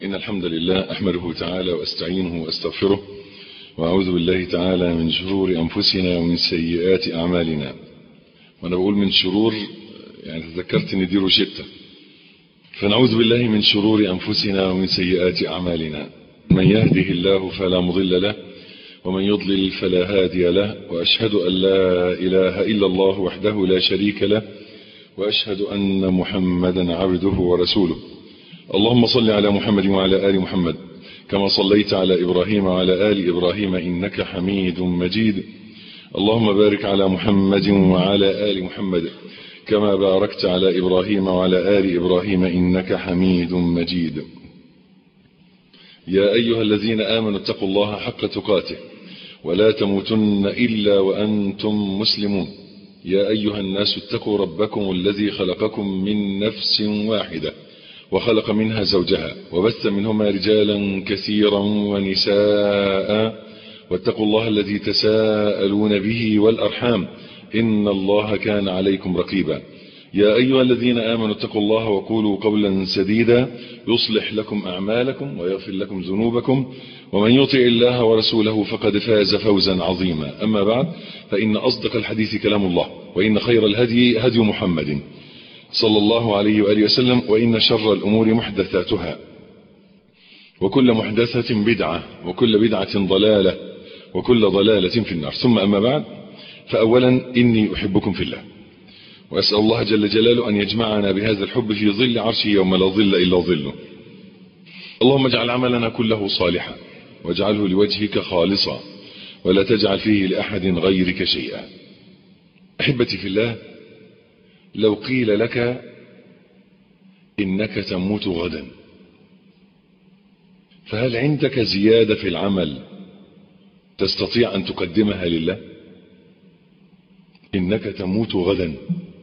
إن الحمد لله أحمده تعالى وأستعينه وأستغفره وأعوذ بالله تعالى من شرور أنفسنا ومن سيئات أعمالنا وأنا بقول من شرور يعني تذكرت أن دي روشتة فنعوذ بالله من شرور أنفسنا ومن سيئات أعمالنا من يهده الله فلا مضل له ومن يضلل فلا هادي له وأشهد أن لا إله إلا الله وحده لا شريك له وأشهد أن محمدا عبده ورسوله اللهم صل على محمد وعلى آل محمد كما صليت على إبراهيم وعلى آل إبراهيم إنك حميد مجيد اللهم بارك على محمد وعلى آل محمد كما باركت على إبراهيم وعلى آل إبراهيم إنك حميد مجيد يا أيها الذين آمنوا اتقوا الله حق تقاته ولا تموتن إلا وأنتم مسلمون يا أيها الناس اتقوا ربكم الذي خلقكم من نفس واحدة وخلق منها زوجها وبث منهما رجالا كثيرا ونساء واتقوا الله الذي تساءلون به والأرحام إن الله كان عليكم رقيبا يا أيها الذين آمنوا اتقوا الله وقولوا قولا سديدا يصلح لكم أعمالكم ويغفر لكم ذنوبكم ومن يطع الله ورسوله فقد فاز فوزا عظيما أما بعد فإن أصدق الحديث كلام الله وإن خير الهدي هدي محمد صلى الله عليه وآله وسلم وإن شر الأمور محدثاتها وكل محدثة بدعة وكل بدعة ضلالة وكل ضلالة في النار ثم أما بعد فأولا إني أحبكم في الله وأسأل الله جل جلاله أن يجمعنا بهذا الحب في ظل عرشه يوم لا ظل إلا ظله اللهم اجعل عملنا كله صالحا واجعله لوجهك خالصا ولا تجعل فيه لأحد غيرك شيئا أحبتي في الله لو قيل لك إنك تموت غدا فهل عندك زيادة في العمل تستطيع أن تقدمها لله إنك تموت غدا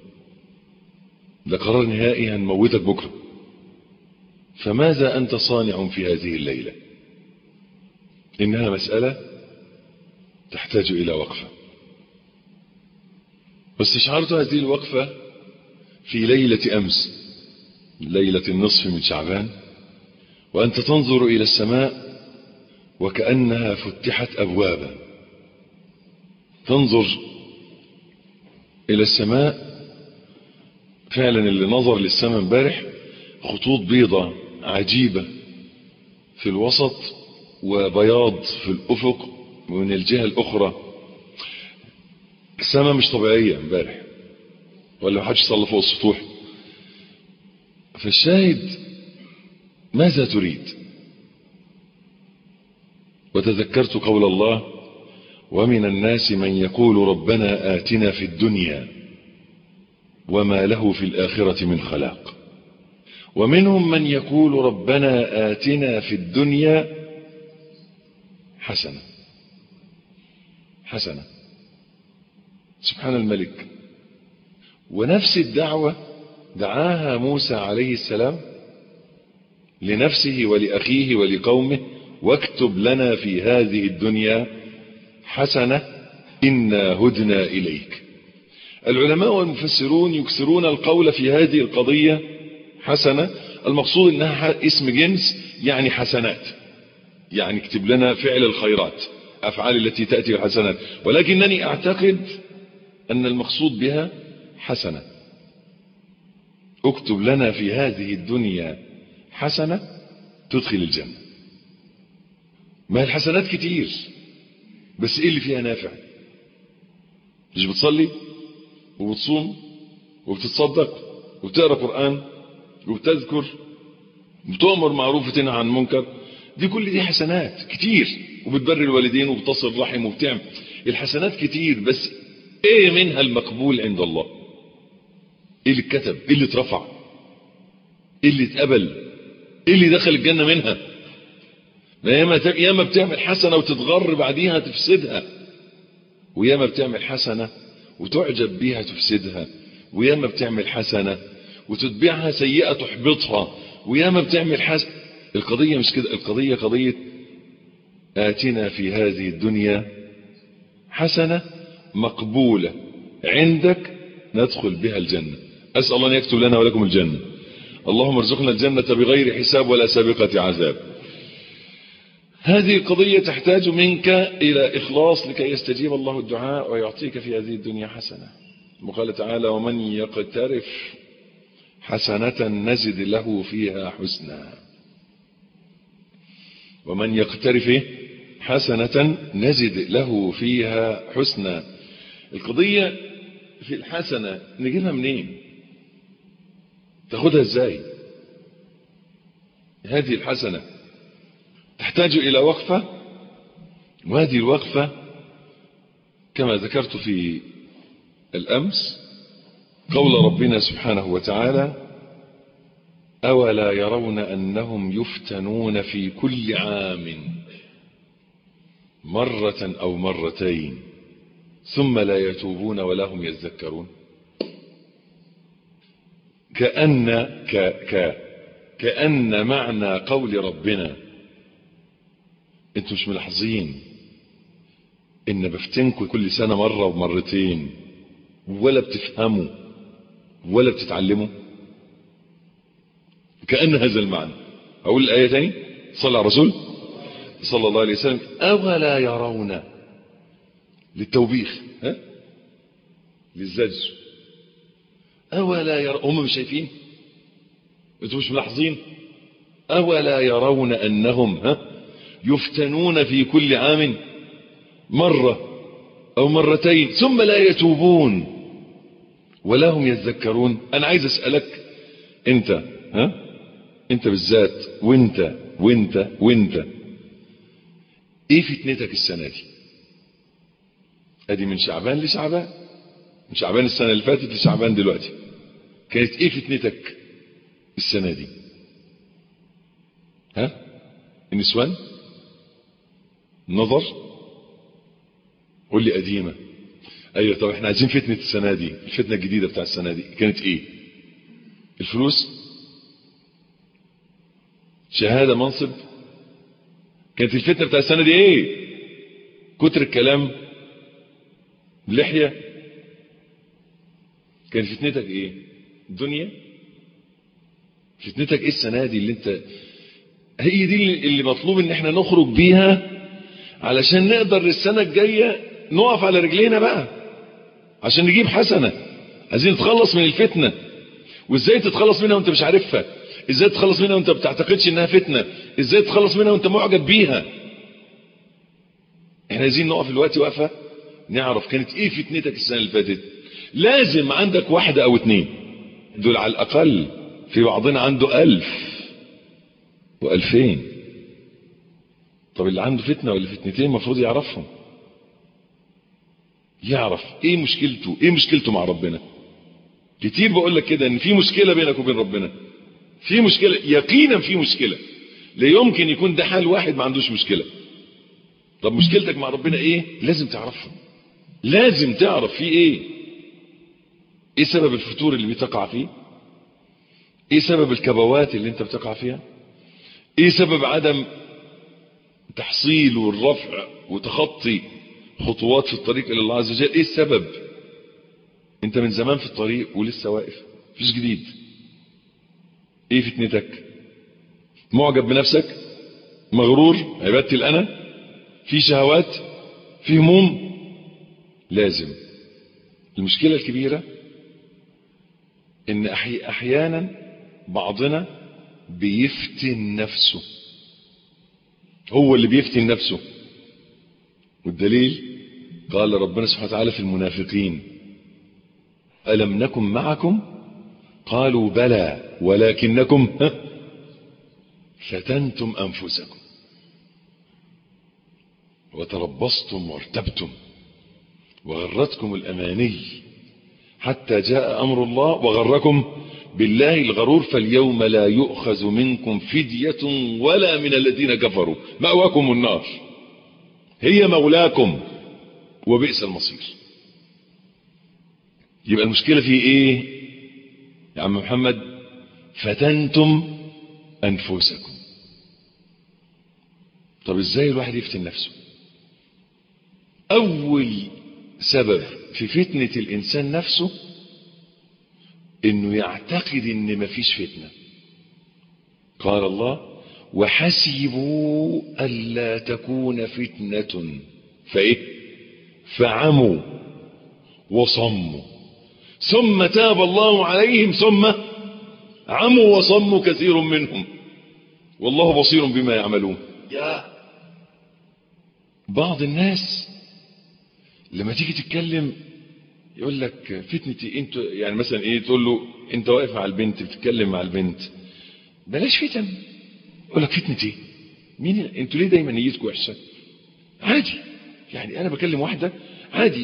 ده قرار نهائي هنموتك بكرة فماذا أنت صانع في هذه الليلة إنها مسألة تحتاج إلى وقفة واستشعرت هذه الوقفة في ليلة أمس ليلة النصف من شعبان وأنت تنظر إلى السماء وكأنها فتحت أبوابا تنظر إلى السماء فعلا اللي نظر للسماء امبارح خطوط بيضة عجيبة في الوسط وبياض في الأفق ومن الجهة الأخرى السماء مش طبيعية امبارح ولا محدش صلى فوق السطوح فالشاهد ماذا تريد وتذكرت قول الله ومن الناس من يقول ربنا آتنا في الدنيا وما له في الآخرة من خلاق ومنهم من يقول ربنا آتنا في الدنيا حسنة حسنة سبحان الملك ونفس الدعوة دعاها موسى عليه السلام لنفسه ولأخيه ولقومه واكتب لنا في هذه الدنيا حسنة إنا هدنا إليك العلماء والمفسرون يكثرون القول في هذه القضية حسنة المقصود انها اسم جنس يعني حسنات يعني اكتب لنا فعل الخيرات افعال التي تأتي الحسنات ولكنني اعتقد ان المقصود بها حسنة اكتب لنا في هذه الدنيا حسنة تدخل الجنة ما الحسنات كتير بس ايه اللي فيها نافع مش بتصلي وبتصوم وبتتصدق وبتقرا قرآن وبتذكر وبتؤمر معروف وتنهى عن منكر دي كل دي حسنات كتير وبتبر الوالدين وبتصل الرحم وبتعمل الحسنات كتير بس ايه منها المقبول عند الله ايه اللي اتكتب ايه اللي اترفع ايه اللي اتقبل ايه اللي دخل الجنة منها ياما ياما بتعمل حسنة وتتغر بعديها تفسدها وياما بتعمل حسنة وتعجب بيها تفسدها وياما بتعمل حسنة وتتبعها سيئة تحبطها وياما بتعمل حسنة القضية مش كده القضية قضية آتنا في هذه الدنيا حسنة مقبولة عندك ندخل بها الجنة أسأل الله أن يكتب لنا ولكم الجنة اللهم ارزقنا الجنة بغير حساب ولا سابقة عذاب هذه القضية تحتاج منك إلى إخلاص لكي يستجيب الله الدعاء ويعطيك في هذه الدنيا حسنة وقال تعالى ومن يقترف حسنة نزد له فيها حسنا ومن يقترف حسنة نزد له فيها حسنا القضية في الحسنة نجيبها منين تاخدها ازاي هذه الحسنة تحتاج إلى وقفة وهذه الوقفة كما ذكرت في الأمس قول ربنا سبحانه وتعالى أولا يرون أنهم يفتنون في كل عام مرة أو مرتين ثم لا يتوبون ولا هم يذكرون كأن ك ك كأن معنى قول ربنا انتوا مش ملاحظين ان بفتنكم كل سنة مرة ومرتين ولا بتفهموا ولا بتتعلموا كأن هذا المعنى أقول الآية تاني صلى على الرسول صلى الله عليه وسلم أولا يرون للتوبيخ ها للزجر أولا يرون هم مش شايفين انتوا مش ملاحظين أولا يرون أنهم ها يفتنون في كل عام مرة أو مرتين ثم لا يتوبون ولا هم يذكرون أنا عايز أسألك أنت ها أنت بالذات وأنت وأنت وأنت إيه فتنتك السنة دي أدي من شعبان لشعبان من شعبان السنة اللي فاتت لشعبان دلوقتي كانت إيه فتنتك السنة دي ها النسوان نظر قول لي قديمة ايوه طب احنا عايزين فتنة السنة دي الفتنة الجديدة بتاع السنة دي كانت ايه الفلوس شهادة منصب كانت الفتنة بتاع السنة دي ايه كتر الكلام لحية كانت فتنتك ايه دنيا فتنتك ايه السنة دي اللي انت هي دي اللي مطلوب ان احنا نخرج بيها علشان نقدر السنة الجاية نقف على رجلينا بقى عشان نجيب حسنة عايزين نتخلص من الفتنة وازاي تتخلص منها وانت مش عارفها ازاي تتخلص منها وانت بتعتقدش انها فتنة ازاي تتخلص منها وانت معجب بيها احنا عايزين نقف الوقت وقفة نعرف كانت ايه فتنتك السنة اللي فاتت لازم عندك واحدة او اتنين دول على الاقل في بعضنا عنده الف والفين طب اللي عنده فتنة ولا فتنتين المفروض يعرفهم يعرف ايه مشكلته ايه مشكلته مع ربنا كتير بقول لك كده ان في مشكلة بينك وبين ربنا في مشكلة يقينا في مشكلة لا يمكن يكون ده حال واحد ما عندوش مشكلة طب مشكلتك مع ربنا ايه لازم تعرفها لازم تعرف في ايه ايه سبب الفتور اللي بتقع فيه ايه سبب الكبوات اللي انت بتقع فيها ايه سبب عدم تحصيل والرفع وتخطي خطوات في الطريق الى الله عز وجل ايه السبب انت من زمان في الطريق ولسه واقف مفيش جديد ايه فتنتك معجب بنفسك مغرور عبادتي الانا في شهوات في هموم لازم المشكلة الكبيرة ان احيانا بعضنا بيفتن نفسه هو اللي بيفتن نفسه والدليل قال ربنا سبحانه وتعالى في المنافقين ألم نكن معكم قالوا بلى ولكنكم فتنتم أنفسكم وتربصتم وارتبتم وغرتكم الأماني حتى جاء أمر الله وغركم بالله الغرور فاليوم لا يؤخذ منكم فدية ولا من الذين كفروا مأواكم النار هي مولاكم وبئس المصير يبقى المشكلة في ايه يا عم محمد فتنتم انفسكم طب ازاي الواحد يفتن نفسه اول سبب في فتنة الانسان نفسه انه يعتقد ان مفيش فتنة قال الله وحسبوا ألا تكون فتنة فإيه فعموا وصموا ثم تاب الله عليهم ثم عموا وصموا كثير منهم والله بصير بما يعملون يا بعض الناس لما تيجي تتكلم يقول لك فتنتي انت يعني مثلا ايه تقول له انت واقف مع البنت بتتكلم مع البنت بلاش فتن يقول لك فتنتي مين انتوا ليه دايما نيتكم وحشه عادي يعني انا بكلم واحده عادي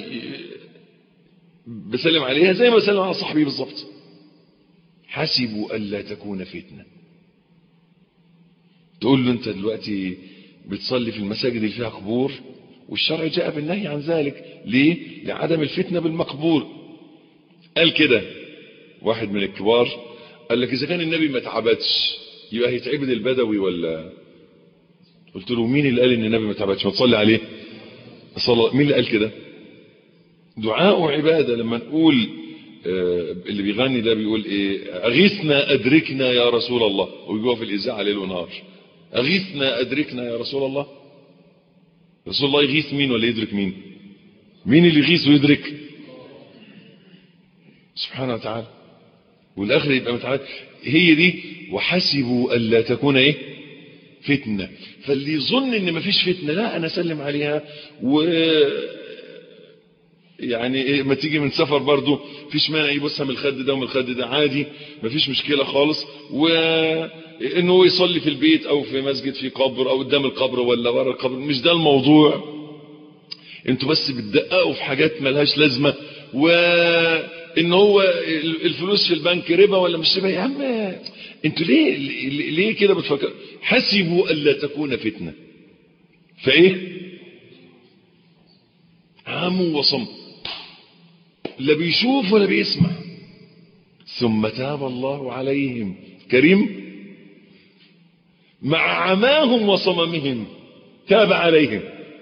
بسلم عليها زي ما بسلم على صاحبي بالظبط حسبوا الا تكون فتنه تقول له انت دلوقتي بتصلي في المساجد اللي فيها قبور والشرع جاء بالنهي عن ذلك ليه لعدم الفتنه بالمقبور قال كده واحد من الكبار قال لك اذا كان النبي ما اتعبدش يبقى هيتعبد البدوي ولا قلت له مين اللي قال ان النبي ما اتعبدش ما تصلي عليه صلى مين اللي قال كده دعاء عباده لما نقول آه اللي بيغني ده بيقول ايه اغيثنا ادركنا يا رسول الله ويجوا في الاذاعه ليل ونهار اغيثنا ادركنا يا رسول الله رسول الله يغيث مين ولا يدرك مين مين اللي يغيث ويدرك سبحانه وتعالى والاخر يبقى متعالى هي دي وحسبوا الا تكون ايه فتنه فاللي يظن ان مفيش فتنه لا انا اسلم عليها و يعني إيه ما تيجي من سفر برضو فيش مانع يبصها من الخد ده ومن الخد ده عادي مفيش مشكلة خالص وانه يصلي في البيت او في مسجد في قبر او قدام القبر ولا ورا القبر مش ده الموضوع انتوا بس بتدققوا في حاجات ملهاش لازمة وان هو الفلوس في البنك ربا ولا مش ربا يا عم انتوا ليه ليه كده بتفكروا حسبوا الا تكون فتنة فايه عموا وصموا لا بيشوف ولا بيسمع ثم تاب الله عليهم كريم مع عماهم وصممهم تاب عليهم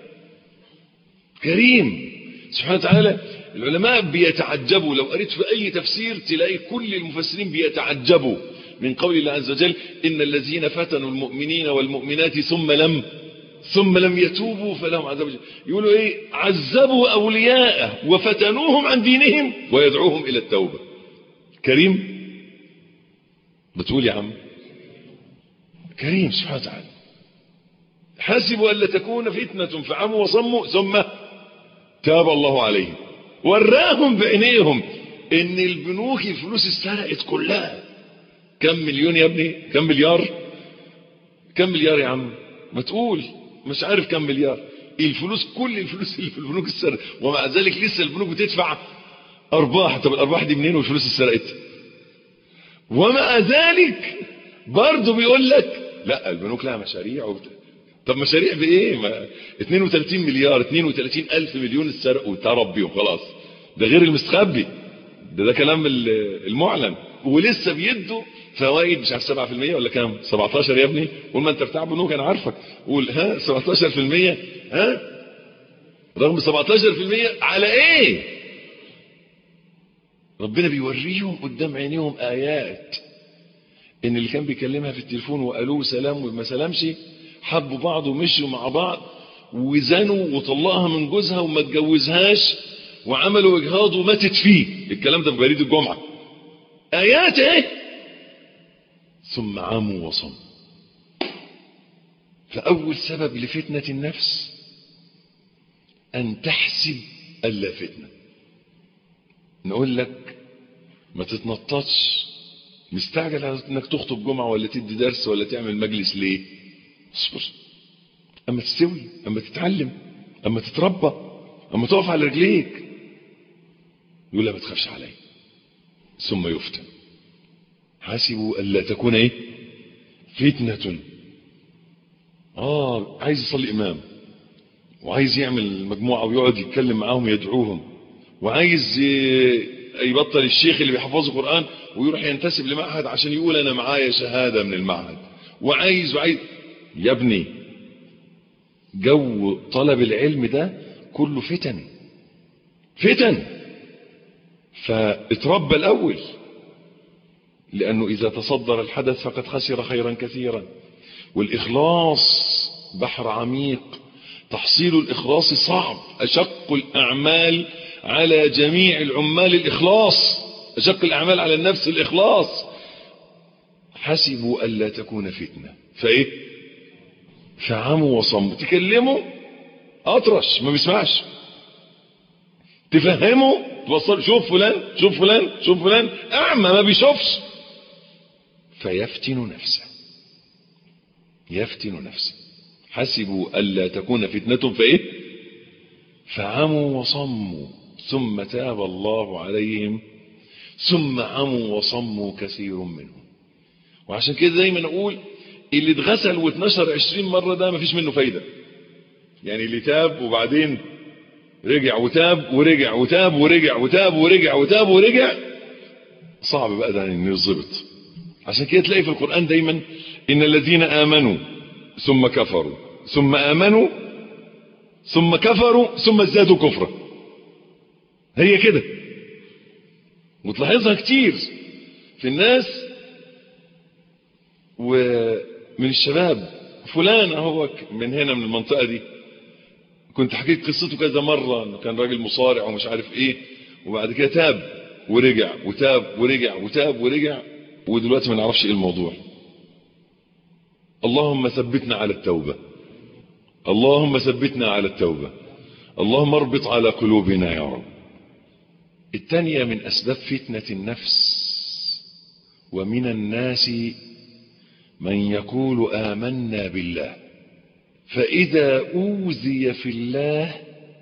كريم سبحانه وتعالى العلماء بيتعجبوا لو قريت في أي تفسير تلاقي كل المفسرين بيتعجبوا من قول الله عز وجل إن الذين فتنوا المؤمنين والمؤمنات ثم لم ثم لم يتوبوا فلهم عذاب جهنم يقولوا ايه عذبوا اولياءه وفتنوهم عن دينهم ويدعوهم الى التوبه كريم بتقول يا عم كريم سبحانه وتعالى حسبوا الا تكون فتنه فعموا وصموا ثم تاب الله عليهم وراهم بعينيهم ان البنوك الفلوس اتسرقت كلها كم مليون يا ابني كم مليار كم مليار يا عم ما تقول مش عارف كم مليار الفلوس كل الفلوس اللي في البنوك السرقت ومع ذلك لسه البنوك بتدفع ارباح طب الارباح دي منين والفلوس اتسرقت ومع ذلك برضه بيقول لك لا البنوك لها مشاريع وبت... طب مشاريع بايه ما 32 مليار 32 الف مليون اتسرقوا تربي وخلاص ده غير المستخبي ده ده كلام المعلن ولسه بيدوا فوائد مش عارف 7% ولا كام 17 يا ابني قول ما انت بتاع بنوك انا عارفك قول ها 17% ها رغم 17% على ايه ربنا بيوريهم قدام عينيهم ايات ان اللي كان بيكلمها في التليفون وقالوه سلام وما سلامش حبوا بعض ومشوا مع بعض وزنوا وطلقها من جوزها وما اتجوزهاش وعملوا اجهاض وماتت فيه الكلام ده في بريد الجمعه ايات ايه ثم عموا وصموا فأول سبب لفتنة النفس أن تحسب ألا فتنة نقول لك ما تتنططش مستعجل انك تخطب جمعة ولا تدي درس ولا تعمل مجلس ليه اصبر اما تستوي اما تتعلم اما تتربى اما تقف على رجليك يقول لا ما تخافش علي ثم يفتن حاسبوا ألا تكون ايه فتنة اه عايز يصلي امام وعايز يعمل مجموعة ويقعد يتكلم معاهم يدعوهم وعايز يبطل الشيخ اللي بيحفظه قرآن ويروح ينتسب لمعهد عشان يقول انا معايا شهادة من المعهد وعايز وعايز يا ابني جو طلب العلم ده كله فتن فتن فاتربى الاول لأنه إذا تصدر الحدث فقد خسر خيرا كثيرا والإخلاص بحر عميق تحصيل الإخلاص صعب أشق الأعمال على جميع العمال الإخلاص أشق الأعمال على النفس الإخلاص حسبوا ألا تكون فتنة فإيه فعموا وصموا تكلموا أطرش ما بيسمعش تفهموا توصل شوف فلان شوف فلان شوف فلان أعمى ما بيشوفش فيفتن نفسه يفتن نفسه حسبوا ألا تكون فتنة فإيه فعموا وصموا ثم تاب الله عليهم ثم عموا وصموا كثير منهم وعشان كده دايما اقول اللي اتغسل واتنشر 20 مرة ده مفيش منه فايدة يعني اللي تاب وبعدين رجع وتاب ورجع وتاب ورجع وتاب ورجع وتاب ورجع صعب بقى ده انه يظبط عشان كده تلاقي في القرآن دايما ان الذين امنوا ثم كفروا ثم امنوا ثم كفروا ثم ازدادوا كفرا هي كده وتلاحظها كتير في الناس ومن الشباب فلان هو من هنا من المنطقة دي كنت حكيت قصته كذا مرة انه كان راجل مصارع ومش عارف ايه وبعد كده تاب ورجع وتاب ورجع وتاب ورجع ودلوقتي ما نعرفش ايه الموضوع اللهم ثبتنا على التوبة اللهم ثبتنا على التوبة اللهم اربط على قلوبنا يا رب الثانية من أسباب فتنة النفس ومن الناس من يقول آمنا بالله فإذا أوذي في الله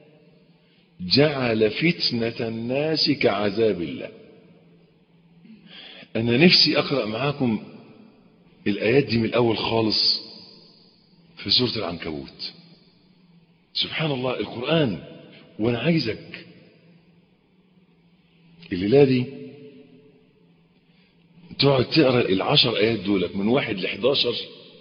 جعل فتنة الناس كعذاب الله أنا نفسي أقرأ معاكم الآيات دي من الأول خالص في سورة العنكبوت سبحان الله القرآن وأنا عايزك الليلة دي تقعد تقرا العشر ايات دولك من واحد ل 11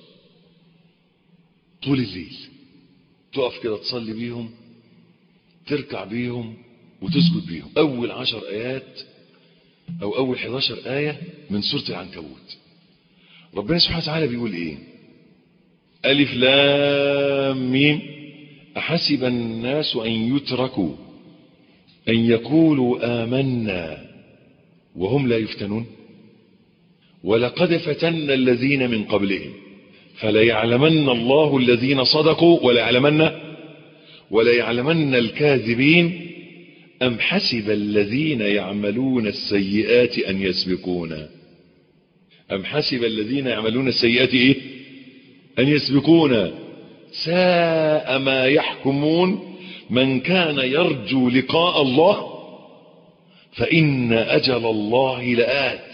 طول الليل تقف كده تصلي بيهم تركع بيهم وتسجد بيهم اول عشر ايات او اول 11 ايه من سوره العنكبوت ربنا سبحانه وتعالى بيقول ايه الف لام ميم احسب الناس ان يتركوا ان يقولوا امنا وهم لا يفتنون ولقد فتنا الذين من قبلهم فليعلمن الله الذين صدقوا وليعلمن وليعلمن الكاذبين أم حسب الذين يعملون السيئات أن يسبقونا أم حسب الذين يعملون السيئات إيه أن يسبقونا ساء ما يحكمون من كان يرجو لقاء الله فإن أجل الله لآت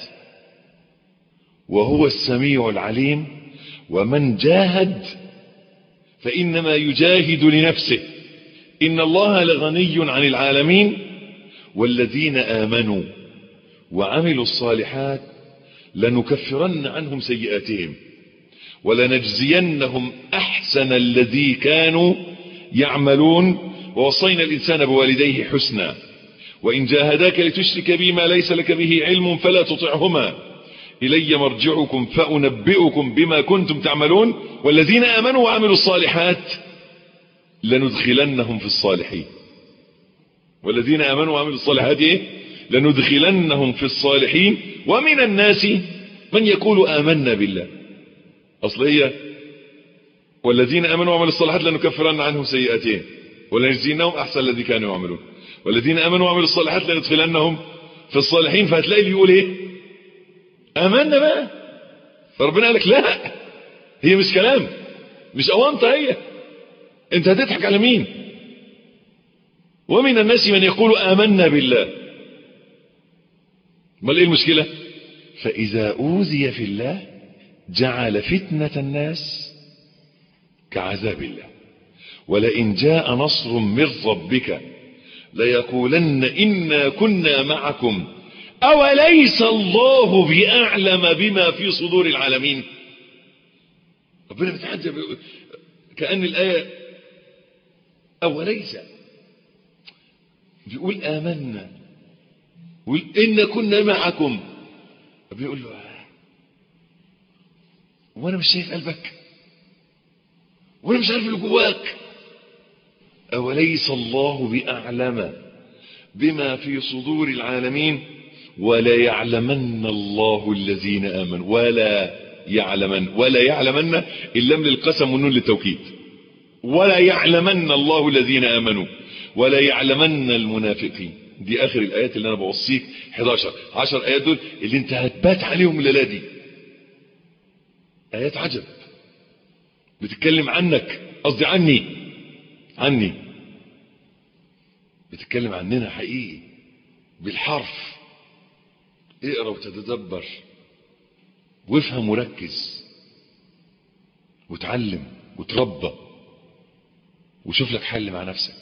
وهو السميع العليم ومن جاهد فإنما يجاهد لنفسه إن الله لغني عن العالمين والذين آمنوا وعملوا الصالحات لنكفرن عنهم سيئاتهم ولنجزينهم أحسن الذي كانوا يعملون ووصينا الإنسان بوالديه حسنا وإن جاهداك لتشرك بي ما ليس لك به علم فلا تطعهما إلي مرجعكم فأنبئكم بما كنتم تعملون والذين آمنوا وعملوا الصالحات لندخلنهم في الصالحين والذين آمنوا وعملوا الصالحات إيه؟ لندخلنهم في الصالحين ومن الناس من يقول آمنا بالله أصل هي والذين آمنوا وعملوا الصالحات لنكفرن عنهم سيئاتهم ولنجزينهم أحسن الذي كانوا يعملون والذين آمنوا وعملوا الصالحات لندخلنهم في الصالحين فهتلاقي اللي يقول ايه آمنا بقى فربنا قال لك لا هي مش كلام مش أوانطة هي انت هتضحك على مين ومن الناس من يقول آمنا بالله ما ايه المشكلة فإذا أوذي في الله جعل فتنة الناس كعذاب الله ولئن جاء نصر من ربك ليقولن إنا كنا معكم أوليس الله بأعلم بما في صدور العالمين ربنا بيتحدث كأن الآية أوليس بيقول آمنا بيقول إن كنا معكم بيقول له وانا مش شايف قلبك وانا مش عارف اللي جواك اوليس الله باعلم بما في صدور العالمين ولا يعلمن الله الذين امنوا ولا يعلمن ولا يعلمن الا من القسم والنون للتوكيد ولا يعلمن الله الذين امنوا ولا يعلمن المنافقين دي اخر الايات اللي انا بوصيك 11 10 ايات دول اللي انت هتبات عليهم الليله دي ايات عجب بتتكلم عنك قصدي عني عني بتتكلم عننا حقيقي بالحرف اقرا وتتدبر وافهم وركز وتعلم وتربى وشوف لك حل مع نفسك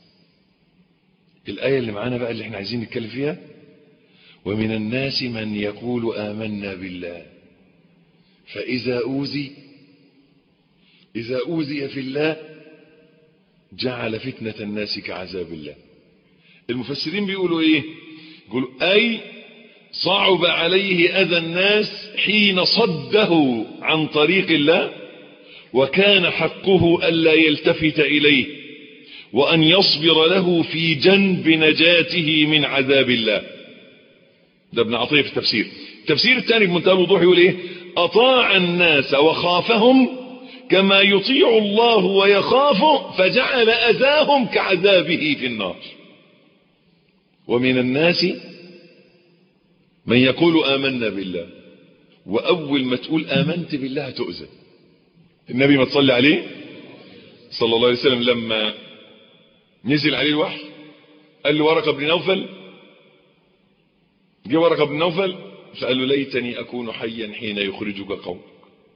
الآية اللي معانا بقى اللي احنا عايزين نتكلم فيها ومن الناس من يقول آمنا بالله فإذا أوذي إذا أوذي في الله جعل فتنة الناس كعذاب الله المفسرين بيقولوا ايه يقولوا أي صعب عليه أذى الناس حين صده عن طريق الله وكان حقه ألا يلتفت إليه وأن يصبر له في جنب نجاته من عذاب الله ده ابن عطية في التفسير التفسير الثاني بمنتهى الوضوح يقول ايه أطاع الناس وخافهم كما يطيع الله ويخافه فجعل أذاهم كعذابه في النار ومن الناس من يقول آمنا بالله وأول ما تقول آمنت بالله تؤذى النبي ما تصلي عليه صلى الله عليه وسلم لما نزل عليه الوحي قال له ورقة بن نوفل جه ورقة بن نوفل فقال له ليتني أكون حيا حين يخرجك قومك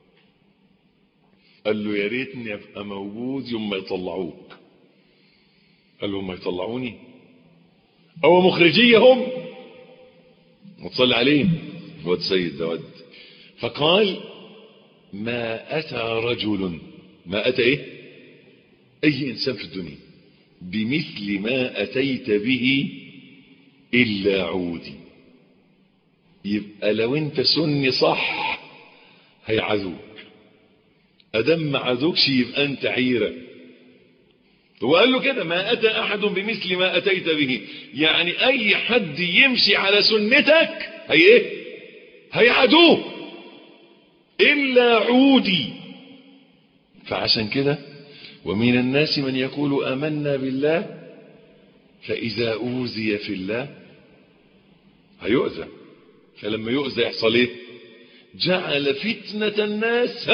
قال له يا ريتني ابقى موجود يوم ما يطلعوك قال له ما يطلعوني هو مخرجيهم وتصلي عليه هو السيد داود فقال ما أتى رجل ما أتى إيه أي إنسان في الدنيا بمثل ما أتيت به إلا عودي يبقى لو أنت سني صح هيعذوك أدم ما عذوكش يبقى أنت عيرة هو قال له كده ما أتى أحد بمثل ما أتيت به يعني أي حد يمشي على سنتك هي إيه هيعدوه إلا عودي فعشان كده ومن الناس من يقول آمنا بالله فإذا أوذي في الله هيؤذى فلما يؤذى يحصل ايه جعل فتنة الناس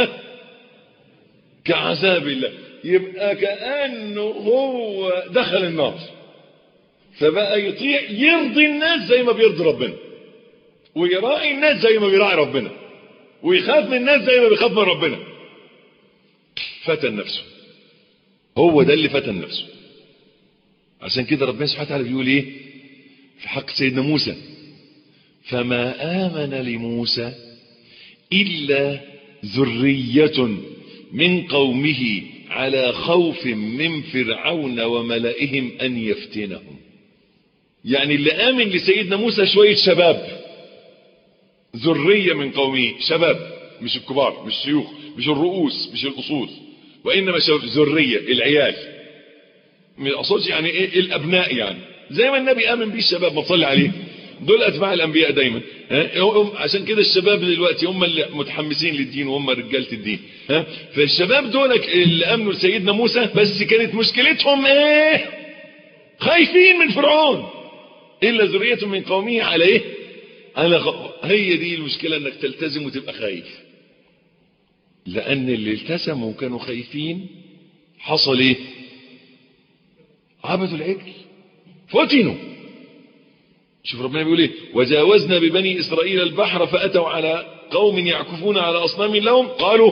كعذاب الله يبقى كأنه هو دخل النار فبقى يطيع يرضي الناس زي ما بيرضي ربنا ويراعي الناس زي ما بيراعي ربنا ويخاف من الناس زي ما بيخاف من ربنا فتن نفسه هو ده اللي فتن نفسه عشان كده ربنا سبحانه وتعالى بيقول ايه في حق سيدنا موسى فما آمن لموسى إلا ذرية من قومه على خوف من فرعون وملئهم أن يفتنهم يعني اللي آمن لسيدنا موسى شوية شباب ذرية من قومه شباب مش الكبار مش الشيوخ مش الرؤوس مش الأصول وإنما ذرية العيال من الأصول يعني إيه الأبناء يعني زي ما النبي آمن بيه الشباب ما تصلي عليه دول أتباع الأنبياء دايما ها عشان كده الشباب دلوقتي هم اللي متحمسين للدين وهم رجالة الدين ها فالشباب دول اللي أمنوا لسيدنا موسى بس كانت مشكلتهم إيه خايفين من فرعون إلا ذرية من قومه على إيه على غ... هي دي المشكلة انك تلتزم وتبقى خايف لان اللي التزموا وكانوا خايفين حصل ايه عبدوا العجل فتنوا شوف ربنا بيقول ايه وجاوزنا ببني اسرائيل البحر فاتوا على قوم يعكفون على اصنام لهم قالوا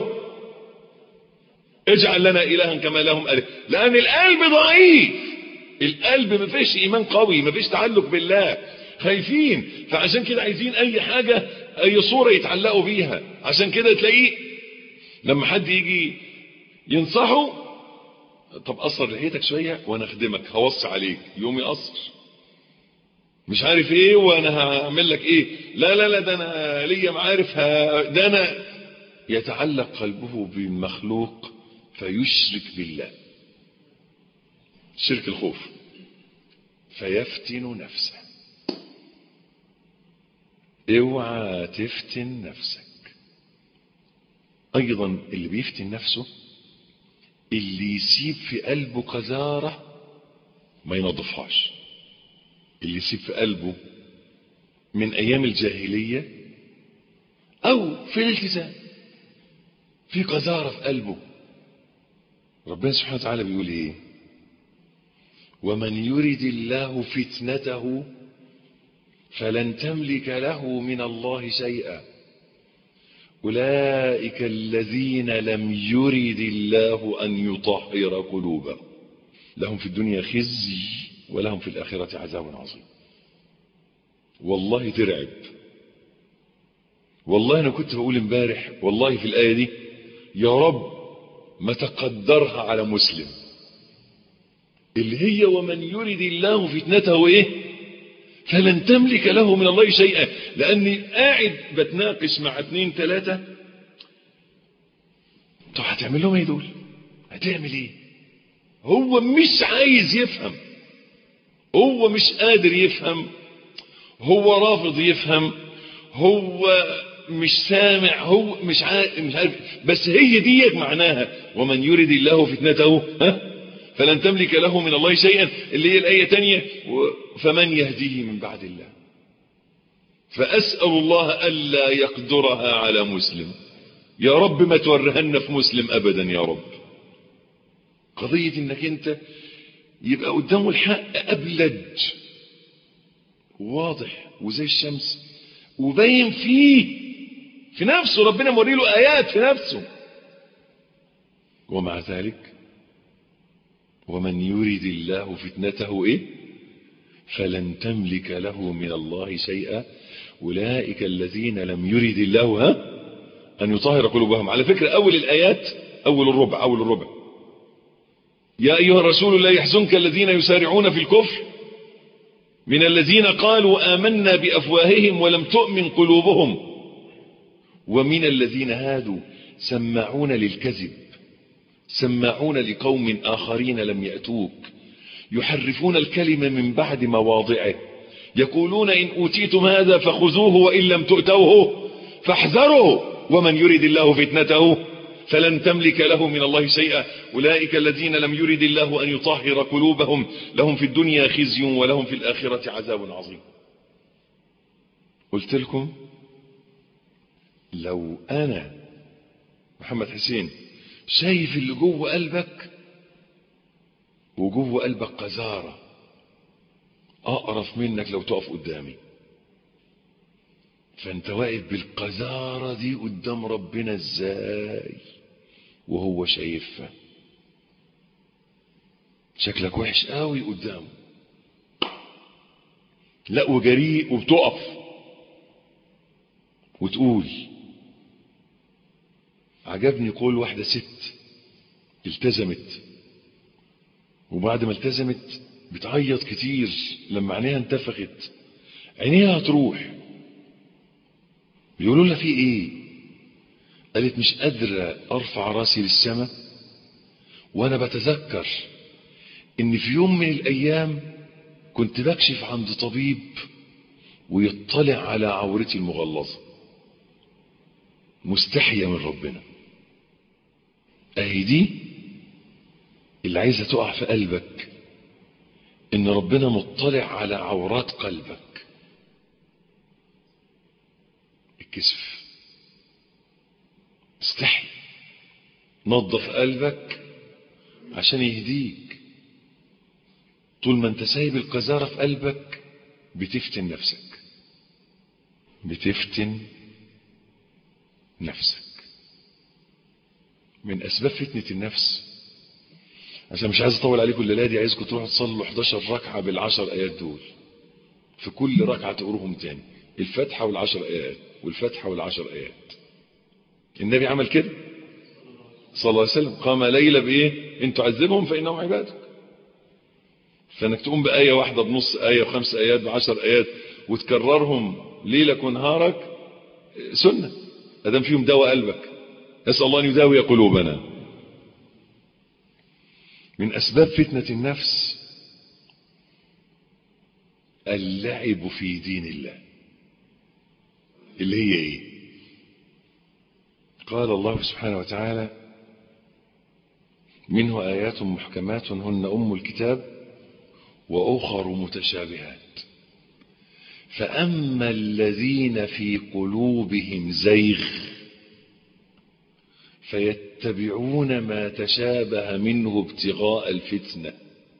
اجعل لنا الها كما لهم اله لان القلب ضعيف القلب ما فيش ايمان قوي ما فيش تعلق بالله خايفين فعشان كده عايزين اي حاجة اي صورة يتعلقوا بيها عشان كده تلاقيه لما حد يجي ينصحه طب قصر لحيتك شوية وانا اخدمك هوصي عليك يوم يقصر مش عارف ايه وانا هعمل لك ايه لا لا لا ده انا ليا معارف ه- ده انا يتعلق قلبه بالمخلوق فيشرك بالله شرك الخوف فيفتن نفسه اوعى تفتن نفسك ايضا اللي بيفتن نفسه اللي يسيب في قلبه قذارة ما ينظفهاش اللي يسيب في قلبه من ايام الجاهلية او في الالتزام في قذارة في قلبه ربنا سبحانه وتعالى بيقول ايه ومن يرد الله فتنته فلن تملك له من الله شيئا أولئك الذين لم يرد الله أن يطهر قلوبهم لهم في الدنيا خزي ولهم في الآخرة عذاب عظيم والله ترعب والله أنا كنت بقول امبارح والله في الآية دي يا رب ما تقدرها على مسلم اللي هي ومن يرد الله فتنته ايه فلن تملك له من الله شيئا لاني قاعد بتناقش مع اتنين تلاتة طب هتعمل لهم ايه دول هتعمل ايه هو مش عايز يفهم هو مش قادر يفهم هو رافض يفهم هو مش سامع هو مش عارف, مش عارف بس هي ديت معناها ومن يرد الله فتنته ها فلن تملك له من الله شيئا اللي هي الآية تانية فمن يهديه من بعد الله فأسأل الله ألا يقدرها على مسلم يا رب ما تورهن في مسلم أبدا يا رب قضية انك انت يبقى قدامه الحق أبلج واضح وزي الشمس وباين فيه في نفسه ربنا موري له آيات في نفسه ومع ذلك ومن يرد الله فتنته ايه فلن تملك له من الله شيئا اولئك الذين لم يرد الله ها ان يطهر قلوبهم على فكرة اول الايات اول الربع اول الربع يا ايها الرسول لا يحزنك الذين يسارعون في الكفر من الذين قالوا آمنا بأفواههم ولم تؤمن قلوبهم ومن الذين هادوا سماعون للكذب سماعون لقوم آخرين لم يأتوك يحرفون الكلمة من بعد مواضعه يقولون إن أوتيتم هذا فخذوه وإن لم تؤتوه فاحذروا ومن يرد الله فتنته فلن تملك له من الله شيئا أولئك الذين لم يرد الله أن يطهر قلوبهم لهم في الدنيا خزي ولهم في الآخرة عذاب عظيم قلت لكم لو أنا محمد حسين شايف اللي جوه قلبك وجوه قلبك قذارة أقرف منك لو تقف قدامي فانت واقف بالقذارة دي قدام ربنا ازاي وهو شايفها شكلك وحش قوي قدامه لا وجريء وبتقف وتقول عجبني قول واحدة ست التزمت وبعد ما التزمت بتعيط كتير لما عينيها انتفخت عينيها هتروح بيقولوا لها في ايه قالت مش قادرة ارفع راسي للسماء وانا بتذكر ان في يوم من الايام كنت بكشف عند طبيب ويطلع على عورتي المغلظة مستحية من ربنا اهي دي اللي عايزة تقع في قلبك ان ربنا مطلع على عورات قلبك الكسف استحي نظف قلبك عشان يهديك طول ما انت سايب القذارة في قلبك بتفتن نفسك بتفتن نفسك من اسباب فتنة النفس عشان مش عايز اطول عليكم الليله دي عايزكم تروحوا تصلوا 11 ركعه بالعشر ايات دول في كل ركعه تقروهم تاني الفاتحه والعشر ايات والفاتحه والعشر ايات النبي عمل كده صلى الله عليه وسلم قام ليلة بايه ان تعذبهم فانهم عبادك فانك تقوم بآية واحدة بنص آية وخمس آيات بعشر آيات وتكررهم ليلك ونهارك سنة ادام فيهم دواء قلبك نسأل الله أن يداوي قلوبنا من أسباب فتنة النفس اللعب في دين الله اللي هي ايه قال الله سبحانه وتعالى منه آيات محكمات هن أم الكتاب وأخر متشابهات فأما الذين في قلوبهم زيغ فيتبعون ما تشابه منه ابتغاء الفتنة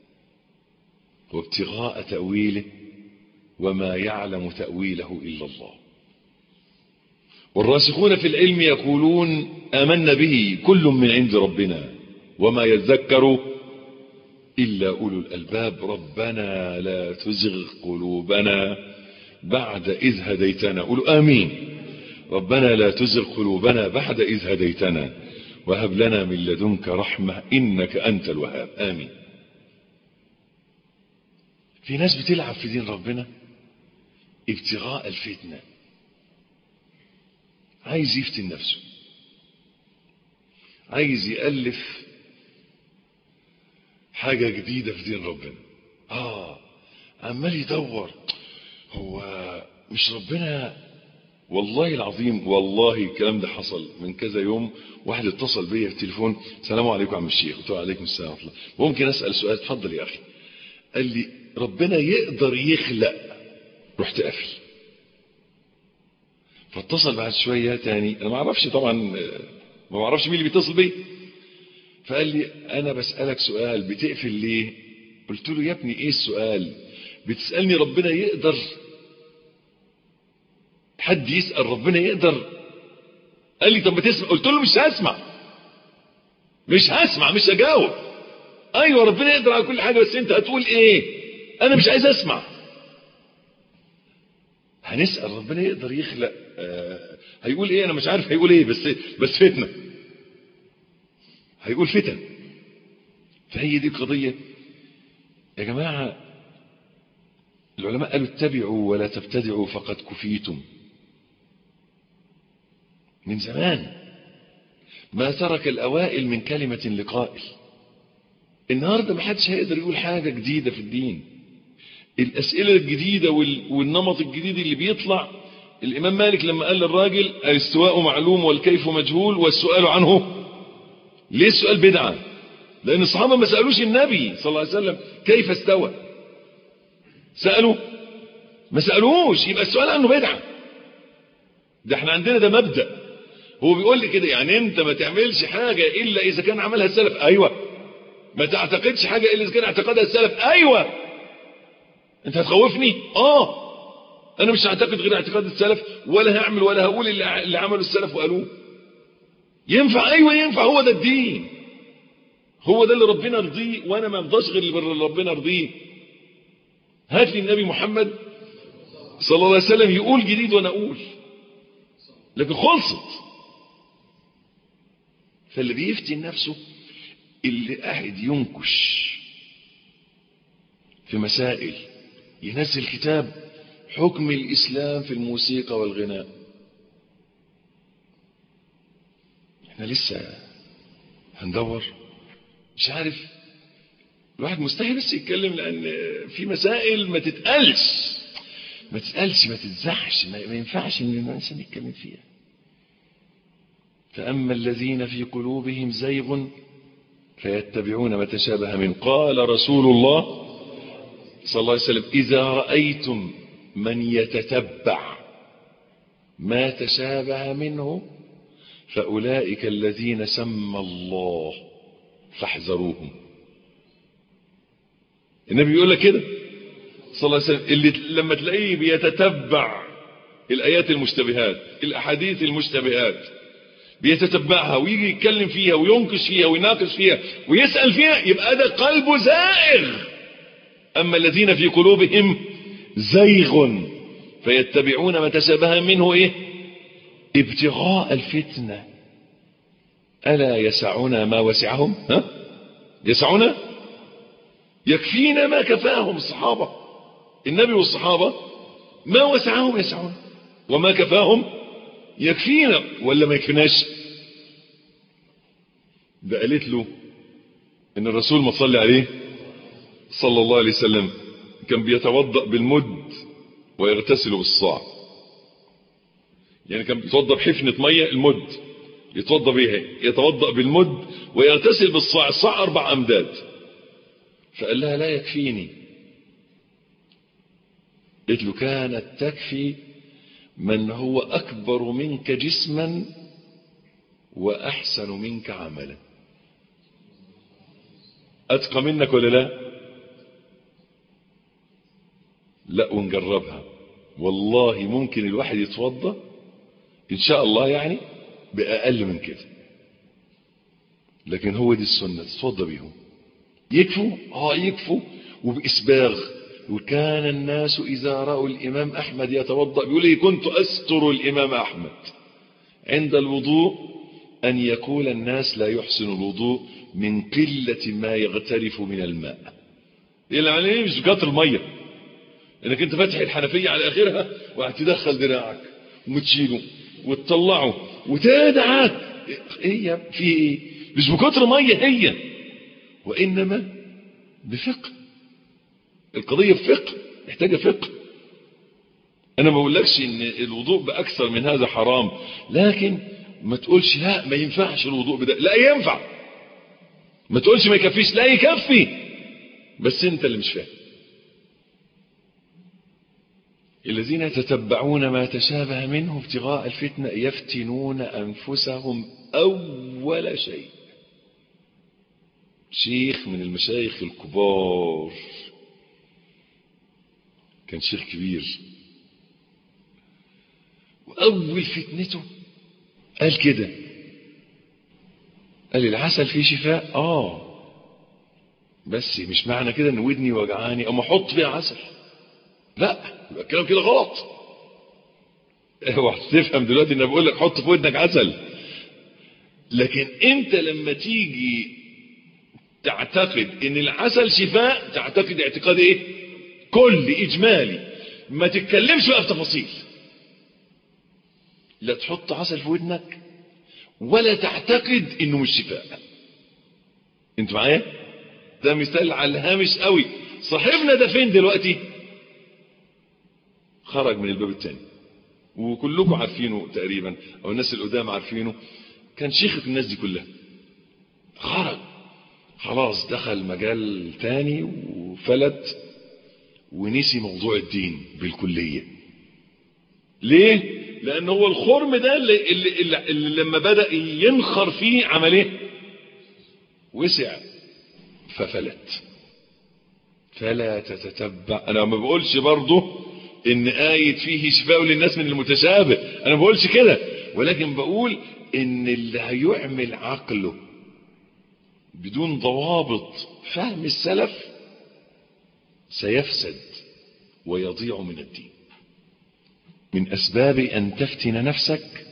وابتغاء تأويله وما يعلم تأويله إلا الله والراسخون في العلم يقولون آمنا به كل من عند ربنا وما يذكر إلا أولو الألباب ربنا لا تزغ قلوبنا بعد إذ هديتنا قولوا آمين ربنا لا تزغ قلوبنا بعد إذ هديتنا وهب لنا من لدنك رحمة إنك أنت الوهاب آمين في ناس بتلعب في دين ربنا ابتغاء الفتنة عايز يفتن نفسه عايز يألف حاجة جديدة في دين ربنا آه عمال يدور هو مش ربنا والله العظيم والله الكلام ده حصل من كذا يوم واحد اتصل بيا في التليفون السلام عليكم عم الشيخ قلت له عليكم السلام ورحمه الله ممكن اسال سؤال اتفضل يا اخي قال لي ربنا يقدر يخلق رحت قافل فاتصل بعد شويه تاني انا ما اعرفش طبعا ما اعرفش مين اللي بيتصل بيا فقال لي انا بسالك سؤال بتقفل ليه قلت له يا ابني ايه السؤال بتسالني ربنا يقدر حد يسال ربنا يقدر قال لي طب ما تسمع قلت له مش هسمع مش هسمع مش هجاوب ايوه ربنا يقدر على كل حاجه بس انت هتقول ايه انا مش عايز اسمع هنسال ربنا يقدر يخلق آه هيقول ايه انا مش عارف هيقول ايه بس بس فتنه هيقول فتن فهي دي القضيه يا جماعه العلماء قالوا اتبعوا ولا تبتدعوا فقد كفيتم من زمان ما ترك الأوائل من كلمة لقائل النهاردة ما حدش هيقدر يقول حاجة جديدة في الدين الأسئلة الجديدة والنمط الجديد اللي بيطلع الإمام مالك لما قال للراجل الاستواء معلوم والكيف مجهول والسؤال عنه ليه السؤال بدعة لأن الصحابة ما سألوش النبي صلى الله عليه وسلم كيف استوى سألوا ما سألوش يبقى السؤال عنه بدعة ده احنا عندنا ده مبدأ هو بيقول لي كده يعني انت ما تعملش حاجة الا اذا كان عملها السلف ايوه ما تعتقدش حاجة الا اذا كان اعتقادها السلف ايوه انت هتخوفني اه انا مش هعتقد غير اعتقاد السلف ولا هعمل ولا هقول اللي, اللي عمله السلف وقالوه ينفع ايوه ينفع هو ده الدين هو ده اللي ربنا يرضيه وانا ما ارضاش غير اللي ربنا يرضيه هات لي النبي محمد صلى الله عليه وسلم يقول جديد وانا اقول لكن خلصت فاللي بيفتي نفسه اللي قاعد ينكش في مسائل ينزل كتاب حكم الإسلام في الموسيقى والغناء احنا لسه هندور مش عارف الواحد مستحيل بس يتكلم لأن في مسائل ما تتقالش ما تتقالش ما تتزحش ما ينفعش ان الانسان يتكلم فيها فأما الذين في قلوبهم زيغ فيتبعون ما تشابه من قال رسول الله صلى الله عليه وسلم إذا رأيتم من يتتبع ما تشابه منه فأولئك الذين سمى الله فاحذروهم النبي يقول لك كده صلى الله عليه وسلم اللي لما تلاقيه بيتتبع الآيات المشتبهات الأحاديث المشتبهات بيتتبعها ويجي يتكلم فيها وينكش فيها ويناقش فيها ويسأل فيها يبقى ده قلبه زائغ أما الذين في قلوبهم زيغ فيتبعون ما تشابه منه إيه ابتغاء الفتنة ألا يسعنا ما وسعهم ها يسعنا يكفينا ما كفاهم الصحابة النبي والصحابة ما وسعهم يسعون وما كفاهم يكفينا ولا ما يكفيناش ده قالت له ان الرسول ما صلي عليه صلى الله عليه وسلم كان بيتوضأ بالمد ويغتسل بالصاع يعني كان بيتوضأ بحفنة مية المد يتوضأ بيها يتوضأ بالمد ويغتسل بالصاع الصاع أربع أمداد فقال لها لا يكفيني قلت له كانت تكفي من هو أكبر منك جسما وأحسن منك عملا أتقى منك ولا لا لا ونجربها والله ممكن الواحد يتوضى إن شاء الله يعني بأقل من كده لكن هو دي السنة تتوضى بيهم يكفوا اه يكفوا وبإسباغ وكان الناس إذا رأوا الإمام أحمد يتوضأ بيقول لي كنت أستر الإمام أحمد عند الوضوء أن يقول الناس لا يحسن الوضوء من قلة ما يغترف من الماء اللي عليه مش بكتر المية انك انت فاتح الحنفية على اخرها وهتدخل دراعك وتشيله وتطلعه وتدعك هي في ايه مش بكتر مية هي وانما بفقه القضية بفقه محتاجة فقه انا ما بقولكش ان الوضوء باكثر من هذا حرام لكن ما تقولش لا ما ينفعش الوضوء بده لا ينفع ما تقولش ما يكفيش لا يكفي بس انت اللي مش فاهم الذين يتتبعون ما تشابه منه ابتغاء الفتنة يفتنون أنفسهم أول شيء شيخ من المشايخ الكبار كان شيخ كبير وأول فتنته قال كده قال العسل فيه شفاء آه بس مش معنى كده ان ودني وجعاني اما احط فيها عسل لا يبقى الكلام كده غلط اوعى تفهم دلوقتي ان بقول لك حط في ودنك عسل لكن انت لما تيجي تعتقد ان العسل شفاء تعتقد اعتقاد ايه كل اجمالي ما تتكلمش بقى في تفاصيل لا تحط عسل في ودنك ولا تعتقد انه مش شفاء انت معايا ده مثال على الهامش قوي صاحبنا ده فين دلوقتي خرج من الباب الثاني وكلكم عارفينه تقريبا او الناس القدام عارفينه كان شيخة الناس دي كلها خرج خلاص دخل مجال تاني وفلت ونسي موضوع الدين بالكلية ليه لان هو الخرم ده اللي, اللي, اللي, اللي لما بدأ ينخر فيه عمل ايه وسع ففلت فلا تتتبع انا ما بقولش برضه ان آية فيه شفاء للناس من المتشابه انا ما بقولش كده ولكن بقول ان اللي هيعمل عقله بدون ضوابط فهم السلف سيفسد ويضيع من الدين من اسباب ان تفتن نفسك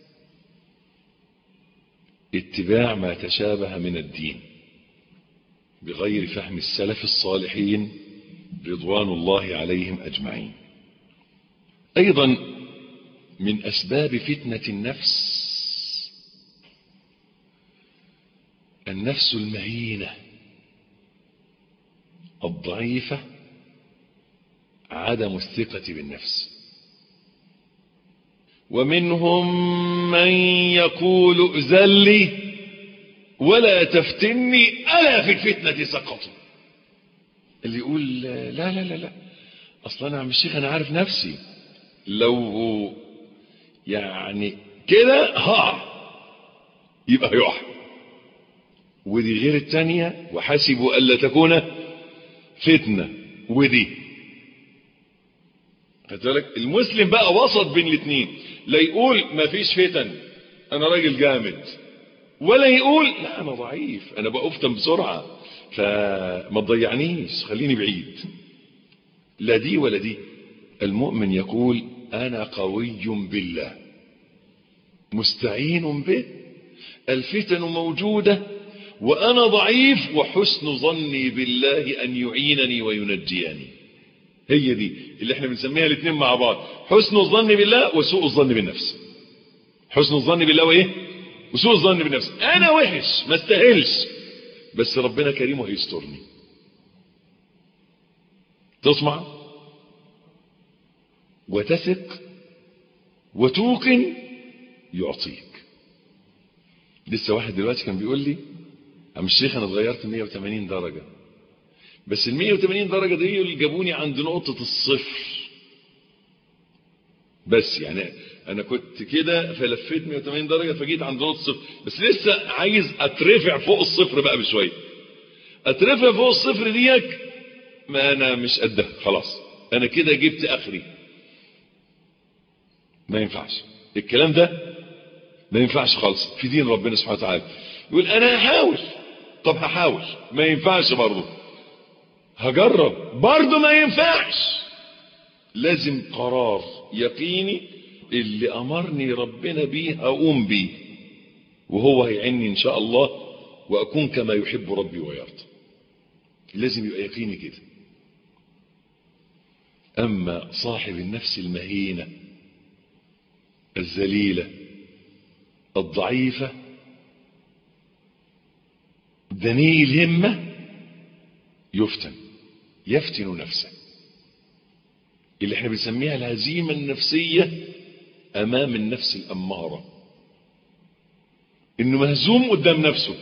اتباع ما تشابه من الدين بغير فهم السلف الصالحين رضوان الله عليهم اجمعين ايضا من اسباب فتنه النفس النفس المهينه الضعيفه عدم الثقه بالنفس ومنهم من يقول ائذن لي ولا تفتني الا في الفتنه سقطوا اللي يقول لا لا لا لا اصلا انا عم الشيخ انا عارف نفسي لو يعني كده ها يبقى هيقع ودي غير التانية وحسبوا ألا تكون فتنة ودي خدت بالك المسلم بقى وسط بين الاثنين لا يقول ما فيش فتن انا راجل جامد ولا يقول لا انا ضعيف انا بأفتن بسرعة فما تضيعنيش خليني بعيد لا دي ولا دي المؤمن يقول انا قوي بالله مستعين به الفتن موجودة وأنا ضعيف وحسن ظني بالله أن يعينني وينجيني هي دي اللي احنا بنسميها الاثنين مع بعض حسن الظن بالله وسوء الظن بالنفس حسن الظن بالله وايه وسوء الظن بالنفس انا وحش ما استاهلش بس ربنا كريم وهيسترني تسمع وتثق وتوقن يعطيك لسه واحد دلوقتي كان بيقول لي عم الشيخ انا اتغيرت 180 درجه بس ال 180 درجه دي اللي جابوني عند نقطه الصفر بس يعني انا كنت كده فلفيت 180 درجه فجيت عند نقطه الصفر بس لسه عايز اترفع فوق الصفر بقى بشويه اترفع فوق الصفر ديك ما انا مش قدها خلاص انا كده جبت اخري ما ينفعش الكلام ده ما ينفعش خالص في دين ربنا سبحانه وتعالى يقول انا هحاول طب هحاول ما ينفعش برضه هجرب برضه ما ينفعش لازم قرار يقيني اللي امرني ربنا بيه اقوم بيه وهو هيعني ان شاء الله واكون كما يحب ربي ويرضى لازم يبقى يقيني كده اما صاحب النفس المهينه الذليله الضعيفه دني الهمه يفتن يفتن نفسه اللي احنا بنسميها الهزيمة النفسية امام النفس الامارة انه مهزوم قدام نفسه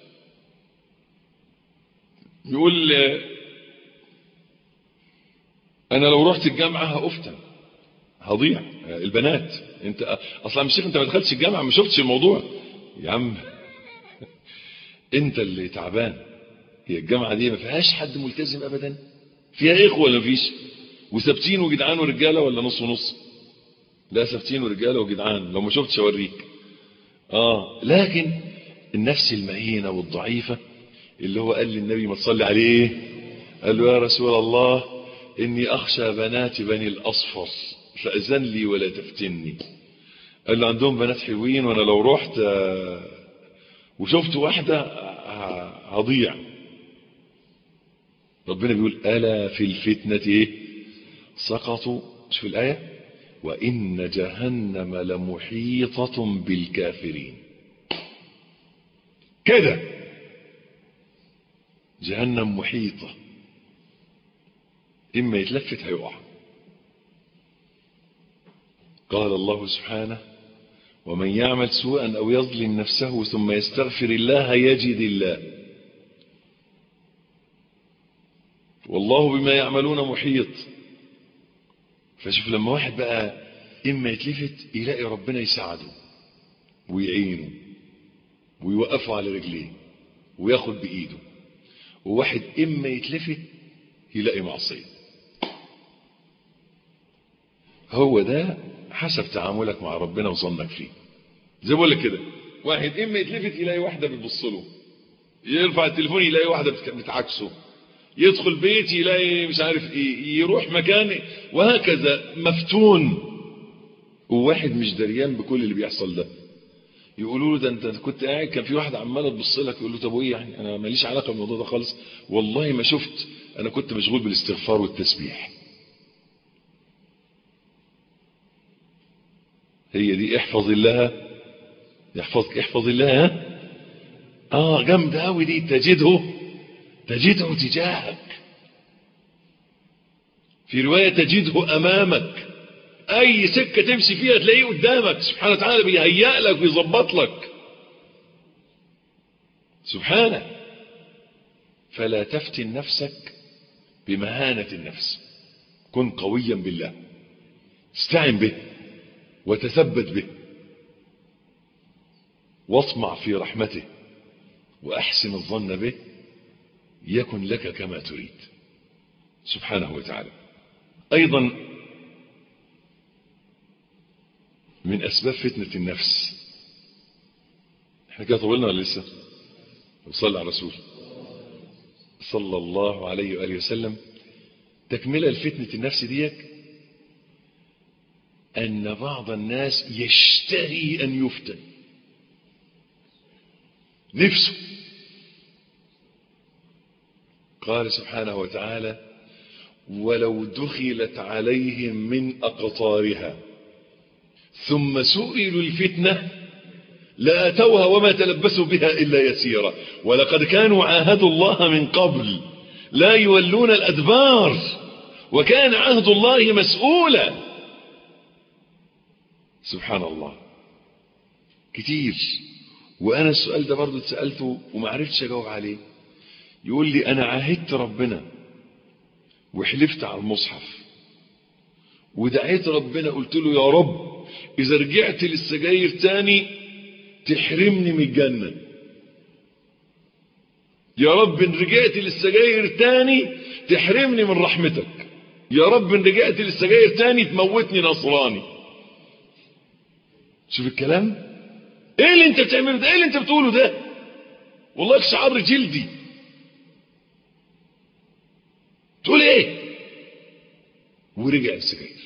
يقول انا لو رحت الجامعة هافتن هضيع البنات انت اصلا مش انت ما دخلتش الجامعة ما شفتش الموضوع يا عم انت اللي تعبان هي الجامعة دي ما فيهاش حد ملتزم ابدا فيها اخوة ولا مفيش وثابتين وجدعان ورجالة ولا نص ونص لا ثابتين ورجالة وجدعان لو ما شفتش اوريك اه لكن النفس المهينة والضعيفة اللي هو قال للنبي ما تصلي عليه قال له يا رسول الله اني اخشى بنات بني الاصفر فاذن لي ولا تفتني قال له عندهم بنات حلوين وانا لو رحت وشفت واحدة هضيع ربنا بيقول ألا في الفتنة إيه سقطوا شوف الآية وإن جهنم لمحيطة بالكافرين كده جهنم محيطة إما يتلفت هيقع قال الله سبحانه ومن يعمل سوءا أو يظلم نفسه ثم يستغفر الله يجد الله والله بما يعملون محيط فشوف لما واحد بقى إما يتلفت يلاقي ربنا يساعده ويعينه ويوقفه على رجليه وياخد بإيده وواحد إما يتلفت يلاقي معصية هو ده حسب تعاملك مع ربنا وظنك فيه زي بقول لك كده واحد إما يتلفت يلاقي واحدة بتبص له يرفع التليفون يلاقي واحدة بتعكسه يدخل بيت يلاقي مش عارف ايه يروح مكان وهكذا مفتون وواحد مش دريان بكل اللي بيحصل ده يقولوا له ده انت كنت قاعد كان في واحد عماله تبص لك يقول له طب وايه يعني انا ماليش علاقه بالموضوع ده خالص والله ما شفت انا كنت مشغول بالاستغفار والتسبيح هي دي احفظ الله يحفظك احفظ الله ها اه جامده قوي دي تجده تجده تجاهك في رواية تجده أمامك أي سكة تمشي فيها تلاقيه قدامك سبحانه وتعالى بيهيأ لك ويظبط لك سبحانه فلا تفتن نفسك بمهانة النفس كن قويا بالله استعن به وتثبت به واطمع في رحمته وأحسن الظن به يكن لك كما تريد سبحانه وتعالى أيضا من أسباب فتنة النفس احنا كده طولنا ولا لسه وصلى على الرسول صلى الله عليه وآله وسلم تكملة لفتنة النفس ديك أن بعض الناس يشتهي أن يفتن نفسه قال سبحانه وتعالى ولو دخلت عليهم من أقطارها ثم سئلوا الفتنة لأتوها وما تلبسوا بها إلا يسيرا ولقد كانوا عاهدوا الله من قبل لا يولون الأدبار وكان عهد الله مسؤولا سبحان الله كتير وأنا السؤال ده برضو اتسألته وما عرفتش أجاوب عليه يقول لي أنا عاهدت ربنا وحلفت على المصحف ودعيت ربنا قلت له يا رب إذا رجعت للسجاير تاني تحرمني من الجنة يا رب إن رجعت للسجاير تاني تحرمني من رحمتك يا رب إن رجعت للسجاير تاني تموتني نصراني شوف الكلام ايه اللي انت بتعمله ده ايه اللي انت بتقوله ده والله شعر جلدي تقول ايه ورجع السجاير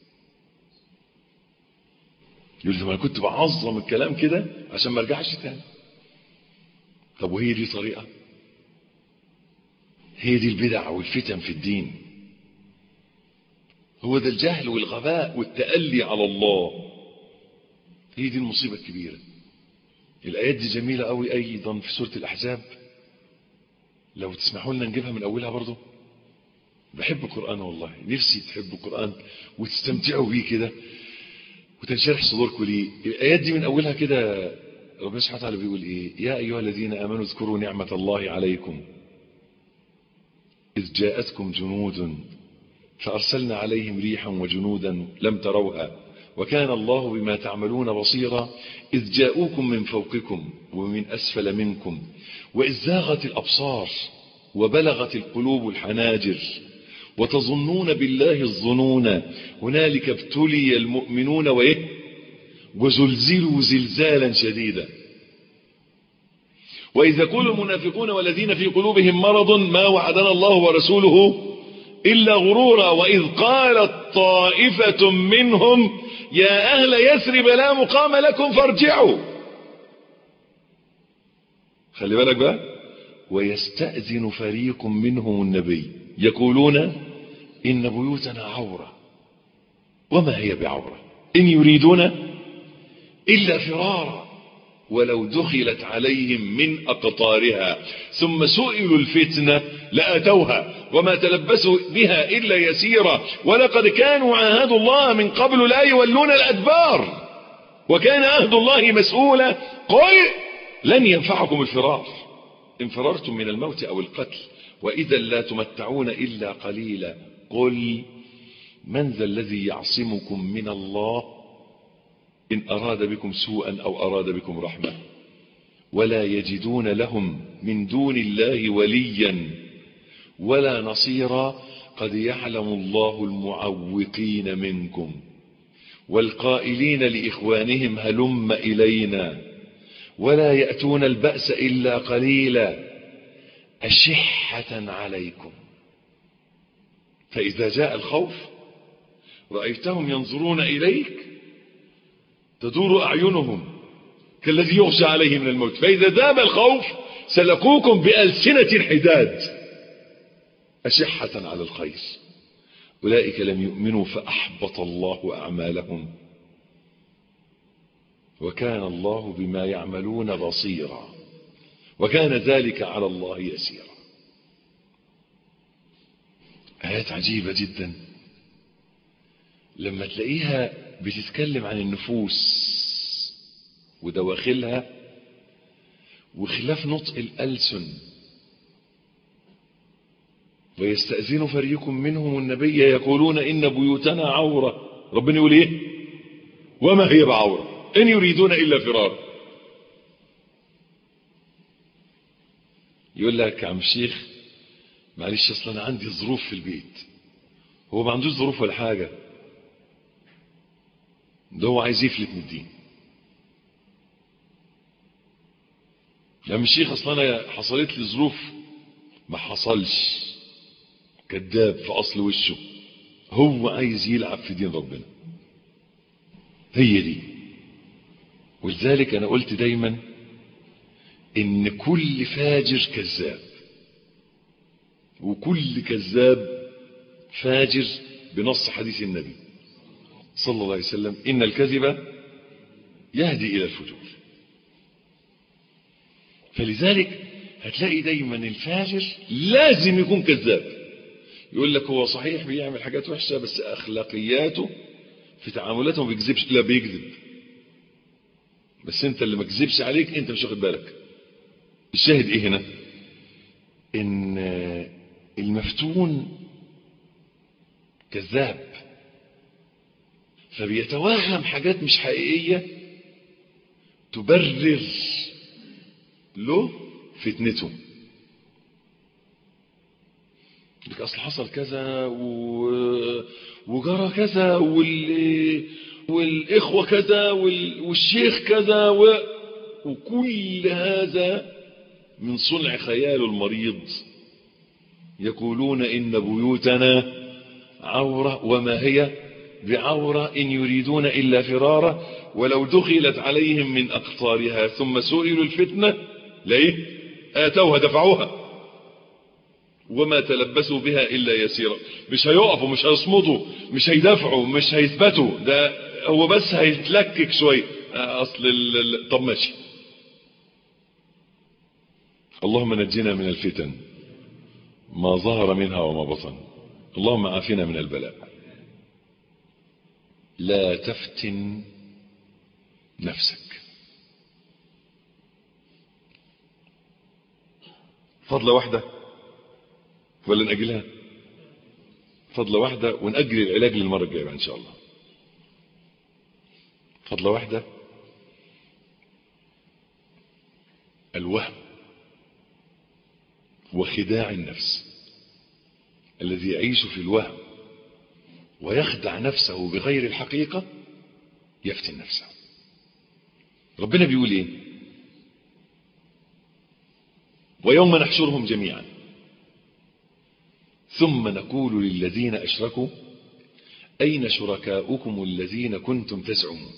يقول لي ما انا كنت بعظم الكلام كده عشان ما ارجعش تاني طب وهي دي طريقه هي دي البدع والفتن في الدين هو ده الجهل والغباء والتألي على الله هي دي المصيبة الكبيرة الآيات دي جميلة قوي أيضا في سورة الأحزاب لو تسمحوا لنا نجيبها من أولها برضو بحب القرآن والله نفسي تحبوا القرآن وتستمتعوا بيه كده وتنشرح صدوركم ليه الآيات دي من أولها كده ربنا سبحانه وتعالى بيقول إيه يا أيها الذين آمنوا اذكروا نعمة الله عليكم إذ جاءتكم جنود فأرسلنا عليهم ريحا وجنودا لم تروها وكان الله بما تعملون بصيرا إذ جاءوكم من فوقكم ومن أسفل منكم وإذ زاغت الأبصار وبلغت القلوب الحناجر وتظنون بالله الظنون هنالك ابتلي المؤمنون وإيه وزلزلوا زلزالا شديدا وإذ يقول المنافقون والذين في قلوبهم مرض ما وعدنا الله ورسوله إلا غرورا وإذ قالت طائفة منهم يا أهل يثرب لا مقام لكم فارجعوا خلي بالك بقى ويستأذن فريق منهم النبي يقولون إن بيوتنا عورة وما هي بعورة إن يريدون إلا فرارا ولو دخلت عليهم من أقطارها ثم سئلوا الفتنة لأتوها وما تلبسوا بها إلا يسيرا ولقد كانوا عاهدوا الله من قبل لا يولون الأدبار وكان عهد الله مسؤولا قل لن ينفعكم الفرار إن فررتم من الموت أو القتل وإذا لا تمتعون إلا قليلا قل من ذا الذي يعصمكم من الله إن أراد بكم سوءا أو أراد بكم رحمة ولا يجدون لهم من دون الله وليا ولا نصيرا قد يعلم الله المعوقين منكم والقائلين لإخوانهم هلم إلينا ولا يأتون البأس إلا قليلا أشحة عليكم فإذا جاء الخوف رأيتهم ينظرون إليك تدور أعينهم كالذي يغشى عليه من الموت فإذا ذاب الخوف سلقوكم بألسنة حداد أشحة على الخير أولئك لم يؤمنوا فأحبط الله أعمالهم وكان الله بما يعملون بصيرا وكان ذلك على الله يسيرا آيات عجيبة جدا لما تلاقيها بتتكلم عن النفوس ودواخلها وخلاف نطق الألسن ويستأذن فريق منهم النبي يقولون إن بيوتنا عورة ربنا يقول إيه وما هي بعورة إن يريدون إلا فرار يقول لك عم شيخ معلش اصلا انا عندي ظروف في البيت هو ما عندوش ظروف ولا حاجه ده هو عايز يفلت من الدين يا عم الشيخ اصلا انا حصلت لي ظروف ما حصلش كذاب في اصل وشه هو عايز يلعب في دين ربنا هي دي ولذلك انا قلت دايما ان كل فاجر كذاب وكل كذاب فاجر بنص حديث النبي صلى الله عليه وسلم إن الكذب يهدي إلى الفجور فلذلك هتلاقي دايما الفاجر لازم يكون كذاب يقول لك هو صحيح بيعمل حاجات وحشة بس أخلاقياته في تعاملاته ما بيكذبش لا بيكذب بس انت اللي ما كذبش عليك انت مش واخد بالك الشاهد ايه هنا ان المفتون كذاب فبيتوهم حاجات مش حقيقية تبرر له فتنته لك اصل حصل كذا و... وجرى كذا وال... والاخوة كذا وال... والشيخ كذا و... وكل هذا من صنع خيال المريض يقولون إن بيوتنا عورة وما هي بعورة إن يريدون إلا فرارا ولو دخلت عليهم من أقطارها ثم سئلوا الفتنة ليه آتوها دفعوها وما تلبسوا بها إلا يسيرا مش هيقفوا مش هيصمدوا مش هيدافعوا مش هيثبتوا ده هو بس هيتلكك شوية أصل ال... طب ماشي اللهم نجنا من الفتن ما ظهر منها وما بطن اللهم عافنا من البلاء لا تفتن نفسك فضلة واحدة ولا نأجلها فضلة واحدة ونأجل العلاج للمرة الجاية إن شاء الله فضلة واحدة الوهم وخداع النفس الذي يعيش في الوهم ويخدع نفسه بغير الحقيقة يفتن نفسه ربنا بيقول ايه ويوم نحشرهم جميعا ثم نقول للذين أشركوا أين شركاؤكم الذين كنتم تزعمون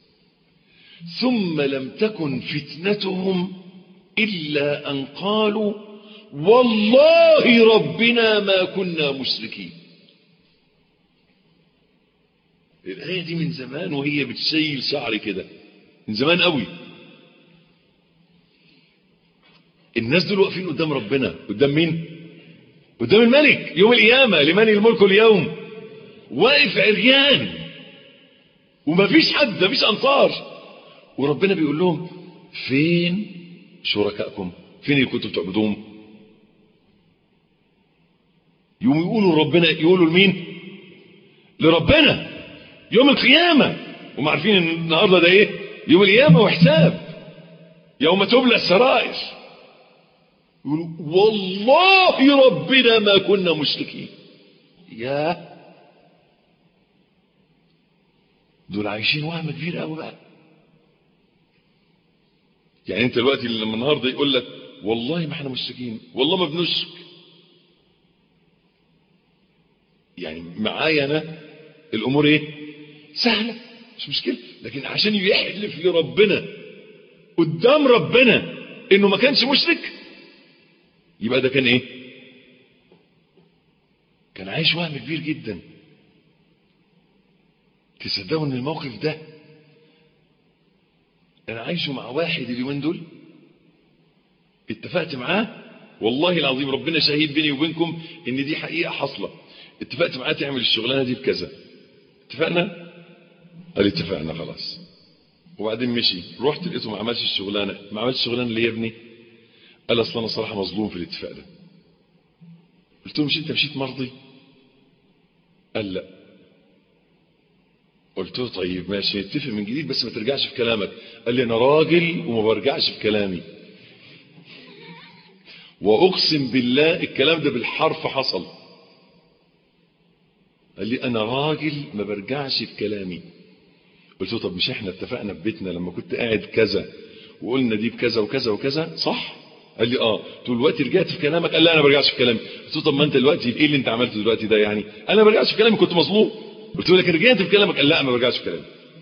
ثم لم تكن فتنتهم إلا أن قالوا والله ربنا ما كنا مشركين الآية دي من زمان وهي بتشيل شعري كده من زمان قوي الناس دول واقفين قدام ربنا قدام مين قدام الملك يوم القيامة لمن الملك اليوم واقف عريان ومفيش حد مفيش أنصار وربنا بيقول لهم فين شركائكم فين اللي كنتم تعبدوهم يوم يقولوا ربنا يقولوا لمين لربنا يوم القيامة وما عارفين ان النهاردة ده ايه يوم القيامة وحساب يوم تبلى السرائر يقولوا والله ربنا ما كنا مشركين يا دول عايشين وهم كبير قوي بقى يعني انت دلوقتي لما النهارده يقول لك والله ما احنا مشركين والله ما بنشرك يعني معايا انا الامور ايه سهله مش مشكله لكن عشان يحلف لربنا قدام ربنا انه ما كانش مشرك يبقى ده كان ايه كان عايش وهم كبير جدا تصدقوا ان الموقف ده انا عايشه مع واحد اليومين دول اتفقت معاه والله العظيم ربنا شهيد بيني وبينكم ان دي حقيقه حاصله اتفقت معاه تعمل الشغلانه دي بكذا اتفقنا قال اتفقنا خلاص وبعدين مشي رحت لقيته ما عملش الشغلانه ما عملش الشغلانه اللي يا ابني قال اصل انا صراحه مظلوم في الاتفاق ده قلت له مش انت مشيت مرضي قال لا قلت له طيب ماشي نتفق من جديد بس ما ترجعش في كلامك قال لي انا راجل وما برجعش في كلامي واقسم بالله الكلام ده بالحرف حصل قال لي انا راجل ما برجعش في كلامي قلت له طب مش احنا اتفقنا في بيتنا لما كنت قاعد كذا وقلنا دي بكذا وكذا وكذا صح قال لي اه طول الوقت رجعت في كلامك قال لا انا ما برجعش في كلامي قلت له طب ما انت دلوقتي ايه اللي انت عملته دلوقتي ده يعني انا ما برجعش في كلامي كنت مظلوم قلت له لكن رجعت في كلامك قال لا ما برجعش في كلامي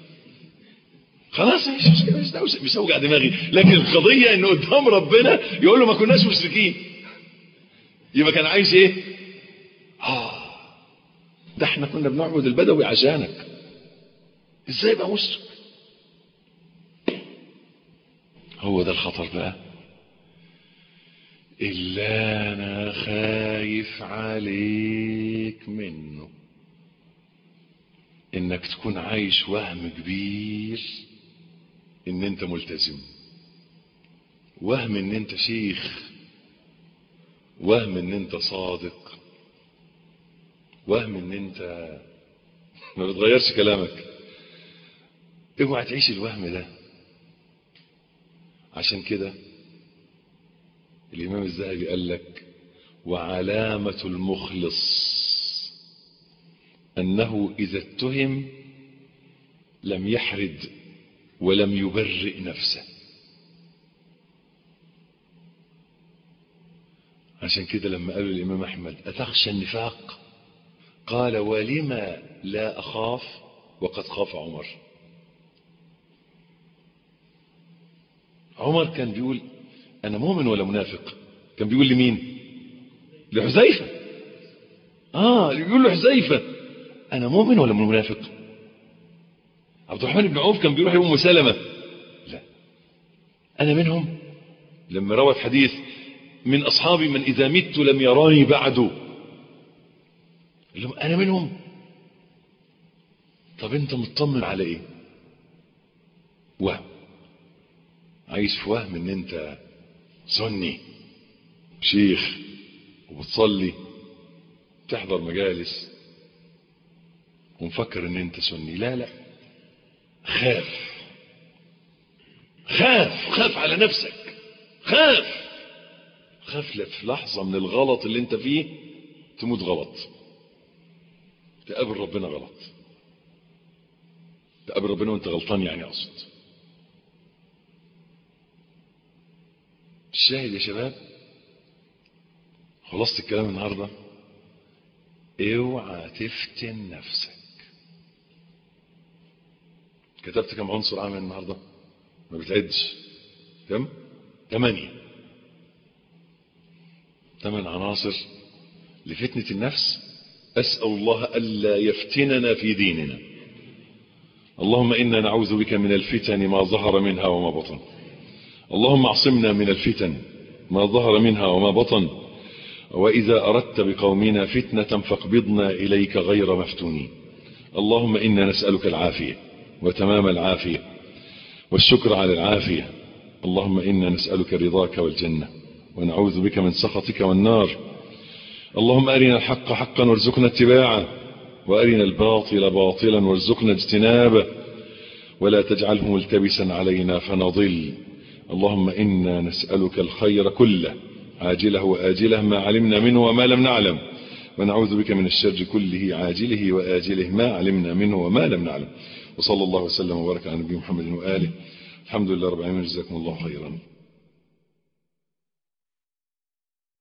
خلاص مش مشكله مش دوشه مش هوجع دماغي لكن القضيه ان قدام ربنا يقول له ما كناش مشركين يبقى كان عايش ايه اه ده احنا كنا بنعبد البدوي عشانك ازاي بقى مشرك هو ده الخطر بقى اللي انا خايف عليك منه انك تكون عايش وهم كبير ان انت ملتزم وهم ان انت شيخ وهم ان انت صادق وهم ان انت ما بتغيرش كلامك اوعى تعيش الوهم ده عشان كده الامام الذهبي قال لك وعلامة المخلص انه اذا اتهم لم يحرد ولم يبرئ نفسه عشان كده لما قالوا الامام احمد اتخشى النفاق قال ولما لا اخاف وقد خاف عمر عمر كان بيقول انا مؤمن ولا منافق كان بيقول لمين لحذيفه اه اللي بيقول لحذيفه انا مؤمن ولا منافق عبد الرحمن بن عوف كان بيروح لام سلمه لا انا منهم لما روى الحديث من اصحابي من اذا مت لم يراني بعد انا منهم طب انت مطمن على ايه وهم عايش في وهم ان انت سني شيخ وبتصلي تحضر مجالس ومفكر ان انت سني لا لا خاف خاف خاف على نفسك خاف خاف في لحظة من الغلط اللي انت فيه تموت غلط تقابل ربنا غلط تقابل ربنا وانت غلطان يعني اقصد الشاهد يا شباب خلصت الكلام النهارده اوعى تفتن نفسك كتبت كم عنصر عامل النهارده ما بتعدش كم ثمانية ثمان عناصر لفتنة النفس أسأل الله ألا يفتننا في ديننا اللهم إنا نعوذ بك من الفتن ما ظهر منها وما بطن اللهم اعصمنا من الفتن ما ظهر منها وما بطن وإذا أردت بقومنا فتنة فاقبضنا إليك غير مفتونين اللهم إنا نسألك العافية وتمام العافية والشكر على العافية اللهم إنا نسألك رضاك والجنة ونعوذ بك من سخطك والنار اللهم أرنا الحق حقا وارزقنا اتباعه وأرنا الباطل باطلا وارزقنا اجتنابه ولا تجعله ملتبسا علينا فنضل اللهم إنا نسألك الخير كله عاجله وآجله ما علمنا منه وما لم نعلم ونعوذ بك من الشر كله عاجله وآجله ما علمنا منه وما لم نعلم وصلى الله وسلم وبارك على نبي محمد وآله الحمد لله رب العالمين جزاكم الله خيرا